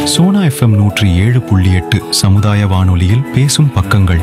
Sona FM நூற்றி ஏழு புள்ளி எட்டு சமுதாய வானொலியில் பேசும் பக்கங்கள்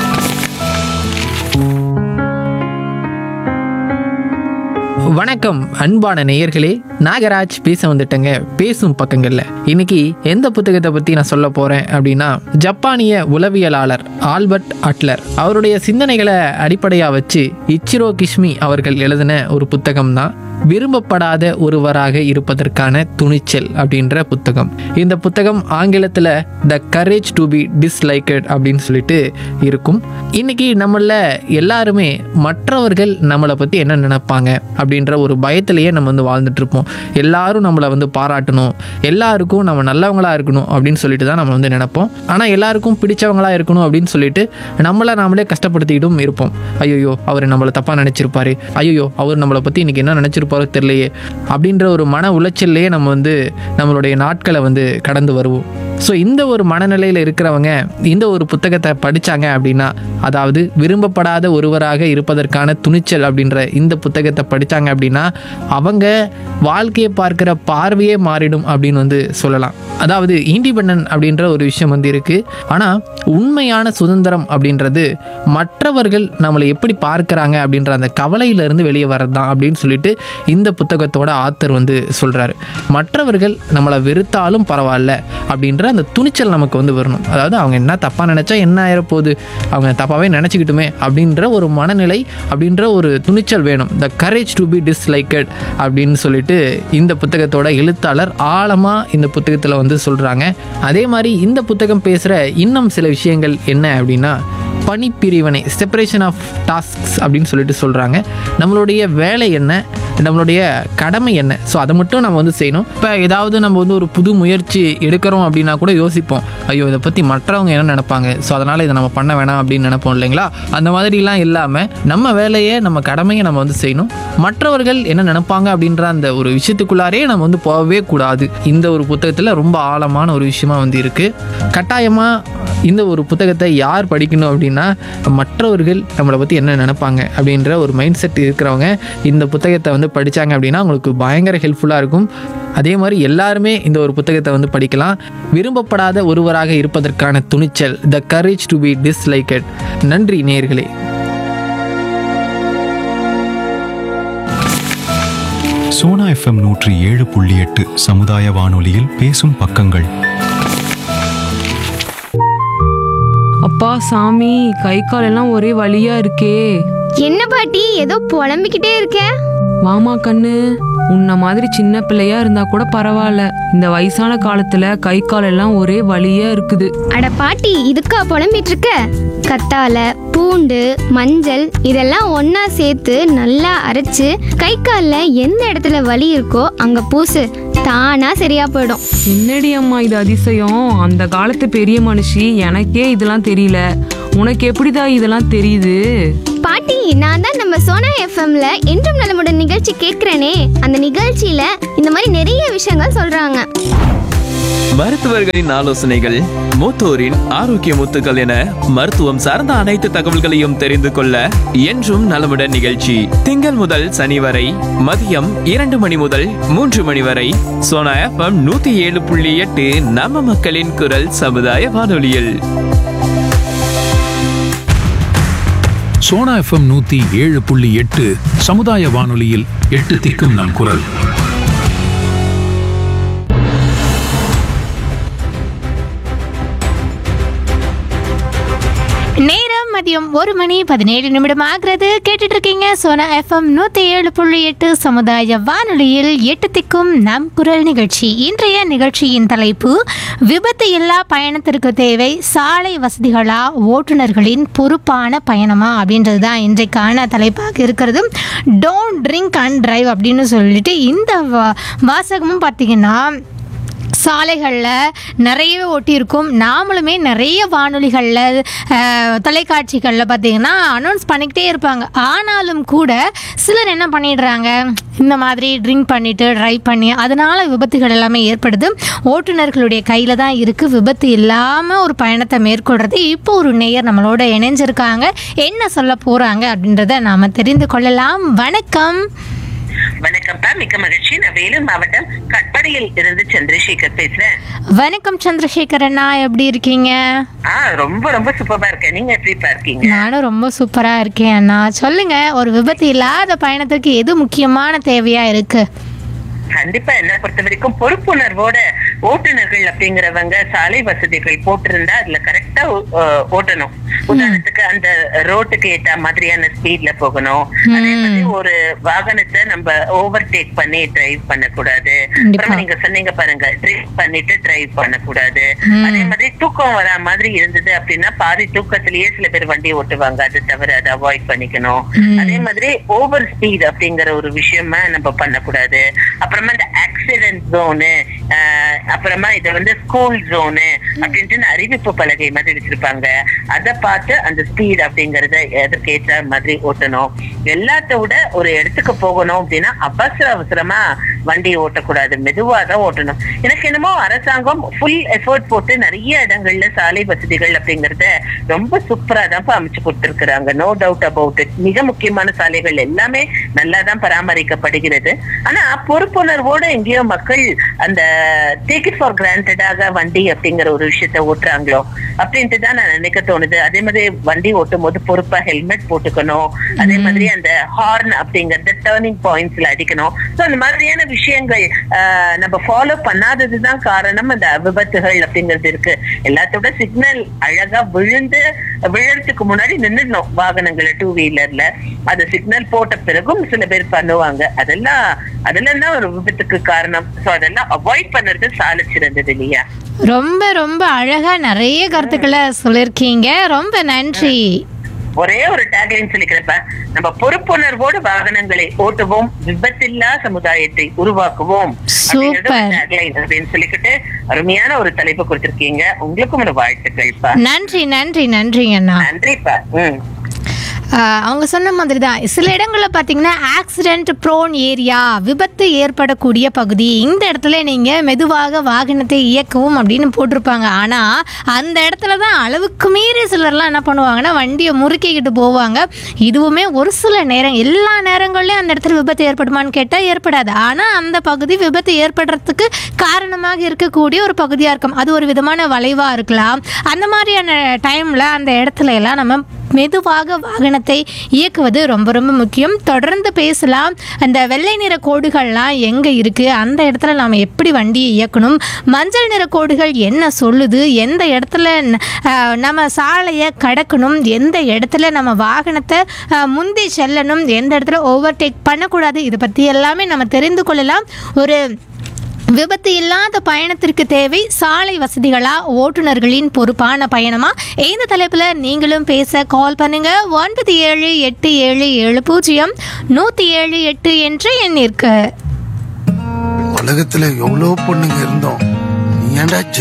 வணக்கம் அன்பான நேயர்களே நாகராஜ் பேச வந்துட்டேங்க பேசும் பக்கங்கள்ல இன்னைக்கு எந்த புத்தகத்தை பத்தி நான் சொல்ல போறேன் அப்படின்னா ஜப்பானிய உளவியலாளர் ஆல்பர்ட் அட்லர் அவருடைய சிந்தனைகளை அடிப்படையா வச்சு இச்சிரோ கிஷ்மி அவர்கள் எழுதின ஒரு புத்தகம் தான் விரும்பப்படாத ஒருவராக இருப்பதற்கான துணிச்சல் அப்படின்ற புத்தகம் இந்த புத்தகம் ஆங்கிலத்தில் the courage to be disliked அப்படின்னு சொல்லிட்டு இருக்கும் இன்னைக்கு நம்மள எல்லாருமே மற்றவர்கள் நம்மளை பற்றி என்ன நினைப்பாங்க அப்படின்ற ஒரு பயத்திலேயே நம்ம வந்து வாழ்ந்துட்டு இருப்போம் எல்லாரும் நம்மளை வந்து பாராட்டணும் எல்லாருக்கும் நம்ம நல்லவங்களா இருக்கணும் அப்படின்னு சொல்லிட்டு தான் நம்ம வந்து நினைப்போம் ஆனால் எல்லாருக்கும் பிடிச்சவங்களா இருக்கணும் அப்படின்னு சொல்லிட்டு நம்மளை நாமளே கஷ்டப்படுத்திக்கிட்டும் இருப்போம் ஐயோ அவர் நம்மளை தப்பாக நினச்சிருப்பாரு ஐயோ அவர் நம்மளை பற்றி இன்னைக்கு என்ன நினச்சிருப்பாரோ தெரியலையே அப்படின்ற ஒரு மன உளைச்சல்லையே நம்ம வந்து நம்மளுடைய நாட்களை வந்து கடந்து வருவோம் ஸோ இந்த ஒரு மனநிலையில் இருக்கிறவங்க இந்த ஒரு புத்தகத்தை படித்தாங்க அப்படின்னா அதாவது விரும்பப்படாத ஒருவராக இருப்பதற்கான துணிச்சல் அப்படின்ற இந்த புத்தகத்தை படித்தாங்க அப்படின்னா அவங்க வாழ்க்கையை பார்க்குற பார்வையே மாறிடும் அப்படின்னு வந்து சொல்லலாம் அதாவது இண்டிபெண்டன்ட் அப்படின்ற ஒரு விஷயம் வந்து இருக்குது ஆனால் உண்மையான சுதந்திரம் அப்படின்றது மற்றவர்கள் நம்மளை எப்படி பார்க்குறாங்க அப்படின்ற அந்த கவலையிலிருந்து வெளியே வர்றது தான் அப்படின்னு சொல்லிட்டு இந்த புத்தகத்தோட ஆத்தர் வந்து சொல்கிறாரு மற்றவர்கள் நம்மளை வெறுத்தாலும் பரவாயில்ல அப்படின்ற அந்த துணிச்சல் நமக்கு வந்து வரணும் அதாவது அவங்க என்ன தப்பாக நினச்சா என்ன ஆயிரப்போகுது அவங்க தப்பாகவே நினச்சிக்கிட்டுமே அப்படின்ற ஒரு மனநிலை அப்படின்ற ஒரு துணிச்சல் வேணும் the courage to be disliked அப்படின்னு சொல்லிட்டு இந்த புத்தகத்தோட எழுத்தாளர் ஆழமாக இந்த புத்தகத்தில் வந்து சொல்கிறாங்க அதே மாதிரி இந்த புத்தகம் பேசுகிற இன்னும் சில விஷயங்கள் என்ன அப்படின்னா பணிப்பிரிவினை செப்பரேஷன் ஆஃப் டாஸ்க்ஸ் அப்படின்னு சொல்லிட்டு சொல்கிறாங்க நம்மளுடைய வேலை என்ன நம்மளுடைய கடமை என்ன ஸோ அதை மட்டும் நம்ம வந்து செய்யணும் இப்போ ஏதாவது நம்ம வந்து ஒரு புது முயற்சி எடுக்கிறோம் அப்படின்னா கூட யோசிப்போம் ஐயோ இதை பற்றி மற்றவங்க என்ன நினைப்பாங்க ஸோ அதனால் இதை நம்ம பண்ண வேணாம் அப்படின்னு நினைப்போம் இல்லைங்களா அந்த மாதிரிலாம் இல்லாமல் நம்ம வேலையை நம்ம கடமையை நம்ம வந்து செய்யணும் மற்றவர்கள் என்ன நினைப்பாங்க அப்படின்ற அந்த ஒரு விஷயத்துக்குள்ளாரே நம்ம வந்து போகவே கூடாது இந்த ஒரு புத்தகத்தில் ரொம்ப ஆழமான ஒரு விஷயமா வந்து இருக்குது கட்டாயமாக இந்த ஒரு புத்தகத்தை யார் படிக்கணும் அப்படின்னா மற்றவர்கள் நம்மளை பற்றி என்ன நினைப்பாங்க அப்படின்ற ஒரு மைண்ட் செட் இருக்கிறவங்க இந்த புத்தகத்தை வந்து படித்தாங்க அப்படின்னா அவங்களுக்கு பயங்கர ஹெல்ப்ஃபுல்லாக இருக்கும் அதே மாதிரி எல்லாருமே இந்த ஒரு புத்தகத்தை வந்து படிக்கலாம் விரும்பப்படாத ஒருவராக இருப்பதற்கான துணிச்சல் the courage to be disliked நன்றி நேயர்களே சோனா எஃப்எம் நூற்றி ஏழு புள்ளி எட்டு சமுதாய வானொலியில் பேசும் பக்கங்கள் அப்பா சாமி கை கால் எல்லாம் ஒரே வலியா இருக்கே என்ன பாட்டி ஏதோ புலம்பிக்கிட்டே இருக்க வாமா கண்ணு உன்ன மாதிரி சின்ன பிள்ளையா இருந்தா கூட பரவாயில்ல இந்த வயசான காலத்துல கை கால் எல்லாம் ஒரே வலியா இருக்குது அட பாட்டி இதுக்கா புலம்பிட்டு இருக்க கத்தால பூண்டு மஞ்சள் இதெல்லாம் ஒண்ணா சேர்த்து நல்லா அரைச்சு கை கால்ல எந்த இடத்துல வலி இருக்கோ அங்க பூசு தானா சரியா போயிடும் என்னடி அம்மா இது அதிசயம் அந்த காலத்து பெரிய மனுஷி எனக்கே இதெல்லாம் தெரியல உனக்கு எப்படிடா இதெல்லாம் தெரியுது பாட்டி நான் தான் நம்ம சோனா எஃப்எம்ல என்றும் நலமுடன் நிகழ்ச்சி கேட்கிறேனே அந்த நிகழ்ச்சியில இந்த மாதிரி நிறைய விஷயங்கள் சொல்றாங்க மருத்துவர்களின் ஆலோசனைகள் மூத்தோரின் ஆரோக்கிய முத்துக்கள் என மருத்துவம் சார்ந்த அனைத்து தகவல்களையும் தெரிந்து கொள்ள என்றும் நலமுடன் நிகழ்ச்சி திங்கள் முதல் சனி வரை மதியம் இரண்டு மணி முதல் மூன்று மணி வரை சோனா எஃப்எம் நூத்தி ஏழு புள்ளி எட்டு நம்ம மக்களின் குரல் சமுதாய வானொலியில் சோனா எஃப்எம் நூத்தி ஏழு புள்ளி எட்டு சமுதாய வானொலியில் எட்டு திக்கும் நம் குரல் நேரம் மதியம் ஒரு மணி பதினேழு நிமிடம் ஆகிறது கேட்டுட்டு இருக்கீங்க சோனா எஃப்எம் நூத்தி ஏழு புள்ளி எட்டு சமுதாய வானொலியில் எட்டு திக்கும் நம் குரல் நிகழ்ச்சி இன்றைய நிகழ்ச்சியின் தலைப்பு விபத்து இல்லா பயணத்திற்கு தேவை சாலை வசதிகளா ஓட்டுநர்களின் பொறுப்பான பயணமா அப்படின்றது தான் இன்றைக்கான தலைப்பாக இருக்கிறது டோன்ட் ட்ரிங்க் அண்ட் டிரைவ் அப்படின்னு சொல்லிட்டு இந்த வா- வாசகமும் பார்த்தீங்கன்னா சாலைகளில் நிறையவே ஒட்டியிருக்கும் நாமளுமே நிறைய வானொலிகளில் தொலைக்காட்சிகளில் பார்த்தீங்கன்னா அனௌன்ஸ் பண்ணிக்கிட்டே இருப்பாங்க ஆனாலும் கூட சிலர் என்ன பண்ணிடுறாங்க இந்த மாதிரி ட்ரிங்க் பண்ணிட்டு ட்ரைவ் பண்ணி அதனால விபத்துகள் எல்லாமே ஏற்படுது ஓட்டுநர்களுடைய கையில் தான் இருக்குது விபத்து இல்லாமல் ஒரு பயணத்தை மேற்கொள்றது இப்போ ஒரு நேயர் நம்மளோட இணைஞ்சிருக்காங்க என்ன சொல்ல போகிறாங்க அப்படின்றத நாம் தெரிந்து கொள்ளலாம் வணக்கம் வணக்கம்ப்பா மிக்க மகிழ்ச்சி நான் வேலூர் மாவட்டம் கட்படியில் இருந்து சந்திரசேகர் பேசுறேன் வணக்கம் சந்திரசேகர் அண்ணா எப்படி இருக்கீங்க ஆ ரொம்ப ரொம்ப சூப்பரா இருக்கேன் நீங்க எப்படிப்பா இருக்கீங்க நானும் ரொம்ப சூப்பரா இருக்கேன் அண்ணா சொல்லுங்க ஒரு விபத்து இல்லாத பயணத்துக்கு எது முக்கியமான தேவையா இருக்கு கண்டிப்பா என்ன பொறுத்த வரைக்கும் பொறுப்புணர்வோட ஓட்டுநர்கள் அப்படிங்கிறவங்க சாலை வசதிகள் போட்டிருந்தா அதுல கரெக்டா ஓட்டணும் உதாரணத்துக்கு அந்த ரோட்டுக்கு ஏத்த மாதிரியான ஸ்பீட்ல போகணும் அதே மாதிரி ஒரு வாகனத்தை நம்ம ஓவர்டேக் பண்ணி டிரைவ் பண்ணக்கூடாது அப்புறமா நீங்க சொன்னீங்க பாருங்க டிரைவ் பண்ணிட்டு டிரைவ் பண்ணக்கூடாது அதே மாதிரி தூக்கம் வரா மாதிரி இருந்தது அப்படின்னா பாதி தூக்கத்திலேயே சில பேர் வண்டி ஓட்டுவாங்க அது தவிர அதை அவாய்ட் பண்ணிக்கணும் அதே மாதிரி ஓவர் ஸ்பீட் அப்படிங்கிற ஒரு விஷயமா நம்ம பண்ணக்கூடாது அப்புறமா இந்த ஆக்சிடென்ட் ஜோனு அப்புறமா இதை வந்து ஸ்கூல் ஜோனு அப்படின்ட்டு அறிவிப்பு பலகை மாதிரி வச்சிருப்பாங்க அதை பார்த்து அந்த ஸ்பீட் அப்படிங்கறத எதற்கேற்ற மாதிரி ஓட்டணும் எல்லாத்த விட ஒரு இடத்துக்கு போகணும் அப்படின்னா அவசர அவசரமா வண்டி ஓட்டக்கூடாது மெதுவா தான் ஓட்டணும் எனக்கு என்னமோ அரசாங்கம் ஃபுல் எஃபோர்ட் போட்டு நிறைய இடங்கள்ல சாலை வசதிகள் அப்படிங்கறத ரொம்ப சூப்பரா தான் அமைச்சு கொடுத்திருக்கிறாங்க நோ டவுட் அபவுட் இட் மிக முக்கியமான சாலைகள் எல்லாமே நல்லா தான் பராமரிக்கப்படுகிறது ஆனா பொறுப்புணர்வோட எங்கேயோ மக்கள் அந்த டேக் இட் ஃபார் கிராண்டடாக வண்டி அப்படிங்கிற ஒரு விஷயத்த ஓட்டுறாங்களோ அப்படின்ட்டு தான் நான் நினைக்க தோணுது அதே மாதிரி வண்டி ஓட்டும் போது பொறுப்பா ஹெல்மெட் போட்டுக்கணும் அதே மாதிரி அந்த ஹார்ன் அப்படிங்கறத டேர்னிங் பாயிண்ட்ஸ்ல அடிக்கணும் சோ அந்த மாதிரியான விஷயங்கள் ஆஹ், நம்ம ஃபாலோ பண்ணாததுதான் காரணம் அந்த விபத்துகள் அப்படிங்கிறது இருக்கு எல்லாத்தோட சிக்னல் அழகா விழுந்து விழுறதுக்கு முன்னாடி நின்னுடணும் வாகனங்களை டூ வீலர்ல அது சிக்னல் போட்ட பிறகும் சில பேர் பண்ணுவாங்க அதெல்லாம் அதெல்லாம் தான் ஒரு விபத்துக்கு காரணம் சோ அதெல்லாம் அவாய்ட் பண்றது சாலை சிறந்தது இல்லையா ரொம்ப ரொம்ப அழகா நிறைய கருத்துக்களை சொல்லியிருக்கீங்க ரொம்ப நன்றி ஒரே ஒரு டேக்லைன் சொல்லிக்கிறப்ப நம்ம பொறுப்புணர்வோடு வாகனங்களை ஓட்டுவோம் விபத்தில்லா சமுதாயத்தை உருவாக்குவோம் Super. டேக்லைன் அப்படின்னு சொல்லிக்கிட்டு அருமையான ஒரு தலைப்பு கொடுத்திருக்கீங்க உங்களுக்கும் ஒரு வாழ்த்துக்கள்ப்பா நன்றி நன்றி நன்றிங்க அண்ணா நன்றிப்பா ம் ஆஹ் அவங்க சொன்ன மாதிரி தான் சில இடங்களில் பார்த்தீங்கன்னா ஆக்சிடென்ட் ப்ரோன் ஏரியா விபத்து ஏற்படக்கூடிய பகுதி இந்த இடத்துல நீங்கள் மெதுவாக வாகனத்தை இயக்கவும் அப்படின்னு போட்டிருப்பாங்க ஆனால் அந்த இடத்துல தான் அளவுக்கு மீறி சிலர்லாம் என்ன பண்ணுவாங்கன்னா வண்டியை முறுக்கிக்கிட்டு போவாங்க இதுவுமே ஒரு சில நேரம் எல்லா நேரங்கள்லையும் அந்த இடத்துல விபத்து ஏற்படுமான்னு கேட்டால் ஏற்படாது ஆனால் அந்த பகுதி விபத்து ஏற்படுறதுக்கு காரணமாக இருக்கக்கூடிய ஒரு பகுதியாக இருக்கும் அது ஒரு விதமான வளைவாக இருக்கலாம் அந்த மாதிரியான டைமில் அந்த இடத்துல எல்லாம் நம்ம மெதுவாக வாகனத்தை இயக்குவது ரொம்ப ரொம்ப முக்கியம் தொடர்ந்து பேசலாம் அந்த வெள்ளை நிற கோடுகள்லாம் எங்கே இருக்குது அந்த இடத்துல நாம் எப்படி வண்டியை இயக்கணும் மஞ்சள் நிற கோடுகள் என்ன சொல்லுது எந்த இடத்துல ந- ஆஹ், நம்ம சாலையை கடக்கணும் எந்த இடத்துல நம்ம வாகனத்தை ஆஹ், முந்தி செல்லணும் எந்த இடத்துல ஓவர்டேக் பண்ணக்கூடாது இதை பற்றி எல்லாமே நம்ம தெரிந்து கொள்ளலாம் ஒரு விபத்து இல்லாத பயணத்திற்கு தேவை சாலை வசதிகளா ஓட்டுநர்களின் பொறுப்பான பயணமா இந்த தலைப்புல நீங்களும் பேச கால் பண்ணுங்க ஒன்பது ஏழு எட்டு ஏழு ஏழு பூஜ்ஜியம் நூத்தி ஏழு எட்டு என்ற எண்ணிற்கு உலகத்துல எவ்வளவு பொண்ணுங்க இருந்தோம் நீ ஏன்டா ஜென்ம